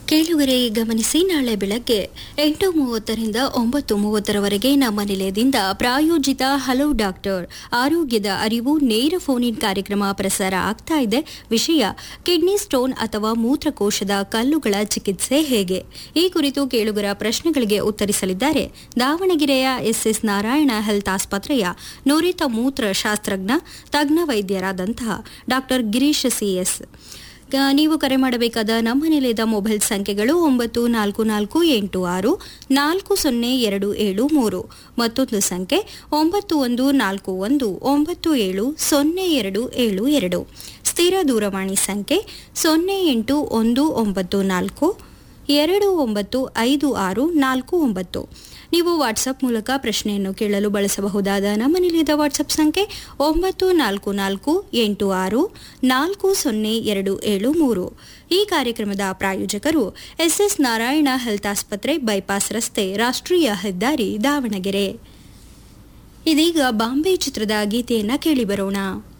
ಕೇಳುಗರೆ ಗಮನಿಸಿ ನಾಳೆ ಬೆಳಗ್ಗೆ ಎಂಟು ಮೂವತ್ತರಿಂದ ಒಂಬತ್ತು ಮೂವತ್ತರವರೆಗೆ ನಮ್ಮ ನಿಲಯದಿಂದ ಪ್ರಾಯೋಜಿತ ಹಲೋ ಡಾಕ್ಟರ್ ಆರೋಗ್ಯದ ಅರಿವು ನೇರ ಫೋನ್ ಇನ್ ಕಾರ್ಯಕ್ರಮ ಪ್ರಸಾರ ಆಗ್ತಾ ಇದೆ ವಿಷಯ ಕಿಡ್ನಿ ಸ್ಟೋನ್ ಅಥವಾ ಮೂತ್ರಕೋಶದ ಕಲ್ಲುಗಳ ಚಿಕಿತ್ಸೆ ಹೇಗೆ ಈ ಕುರಿತು ಕೇಳುಗರ ಪ್ರಶ್ನೆಗಳಿಗೆ ಉತ್ತರಿಸಲಿದ್ದಾರೆ ದಾವಣಗೆರೆಯ ಎಸ್ಎಸ್ ನಾರಾಯಣ ಹೆಲ್ತ್ ಆಸ್ಪತ್ರೆಯ ನುರಿತ ಮೂತ್ರ ಶಾಸ್ತ್ರಜ್ಞ ತಜ್ಞ ವೈದ್ಯರಾದಂತಹ ಡಾಕ್ಟರ್ ಗಿರೀಶ್ ಸಿಎಸ್ ಗ- ನೀವು ಕರೆ ಮಾಡಬೇಕಾದ ನಮ್ಮ ನಿಲಯದ ಮೊಬೈಲ್ ಸಂಖ್ಯೆಗಳು ಒಂಬತ್ತು ನಾಲ್ಕು ನಾಲ್ಕು ಎಂಟು ಆರು ನಾಲ್ಕು ಸೊನ್ನೆ ಎರಡು ಏಳು ಮೂರು ಮತ್ತೊಂದು ಸಂಖ್ಯೆ ಒಂಬತ್ತು ಒಂದು ನಾಲ್ಕು ಒಂದು ಒಂಬತ್ತು ಏಳು ಸೊನ್ನೆ ಎರಡು ಏಳು ಎರಡು ಸ್ಥಿರ ದೂರವಾಣಿ ಸಂಖ್ಯೆ ಸೊನ್ನೆ ಎಂಟು ಒಂದು ಒಂಬತ್ತು ನಾಲ್ಕು ಎರಡು ಒಂಬತ್ತು ಐದು ಆರು ನಾಲ್ಕು ಒಂಬತ್ತು ನೀವು ವಾಟ್ಸಪ್ ಮೂಲಕ ಪ್ರಶ್ನೆಯನ್ನು ಕೇಳಲು ಬಳಸಬಹುದಾದ ನಮ್ಮ ನಿಲಯದ ವಾಟ್ಸಪ್ ಸಂಖ್ಯೆ ಒಂಬತ್ತು ನಾಲ್ಕು ನಾಲ್ಕು ಎಂಟು ಆರು ನಾಲ್ಕು ಸೊನ್ನೆ ಎರಡು ಏಳು ಮೂರು ಈ ಕಾರ್ಯಕ್ರಮದ ಪ್ರಾಯೋಜಕರು ಎಸ್ಎಸ್ ನಾರಾಯಣ ಹೆಲ್ತ್ ಆಸ್ಪತ್ರೆ ಬೈಪಾಸ್ ರಸ್ತೆ ರಾಷ್ಟ್ರೀಯ ಹೆದ್ದಾರಿ ದಾವಣಗೆರೆ ಇದೀಗ ಬಾಂಬೆ ಚಿತ್ರದ ಗೀತೆಯನ್ನ ಕೇಳಿ ಬರೋಣ